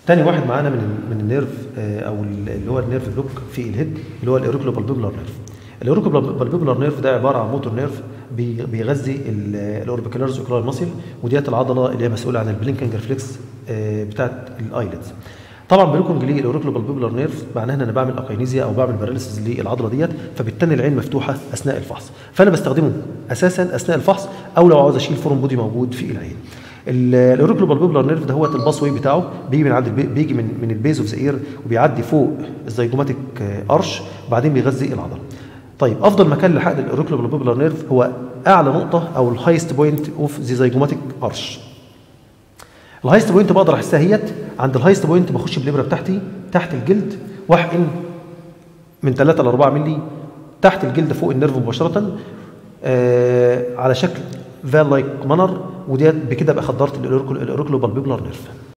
تاني واحد معانا من من النيرف آه، او اللي هو النيرف بلوك في الهيد اللي هو الاوريكولو بالبيبولار نيرف الاوريكولو بالبيبولار نيرف ده عباره عن موتور نيرف بي- بيغذي الاوربيكولارز اوكولار ماسل وديت العضله اللي هي مسؤوله عن البلينكنج ريفلكس آه، بتاعت الايلتس طبعا بلوكنج ليه الاوريكولو بالبيبولار نيرف معناها ان انا بعمل اكاينيزيا او بعمل باراليسيس للعضله ديت فبالتالي العين مفتوحه اثناء الفحص فانا بستخدمه اساسا اثناء الفحص او لو عاوز اشيل فورم بودي موجود في العين الاوريكولو بالبيبولار نيرف ده هو الباس واي بتاعه بيجي من عند البي بيجي من من البيز اوف ذا اير وبيعدي فوق الزيجوماتيك ارش وبعدين بيغذي العضله طيب افضل مكان لحقن الاوريكولو بالبيبولار نيرف هو اعلى نقطه او الهايست بوينت اوف ذا زيجوماتيك ارش الهايست بوينت بقدر احسها هيت عند الهايست بوينت بخش بالابره بتاعتي تحت الجلد واحقن من 3 ل 4 مللي تحت الجلد فوق النيرف مباشره آه على شكل فال لايك مانر وديت بكده ابقى خدرت الاوريكولو بالبيبولار نيرف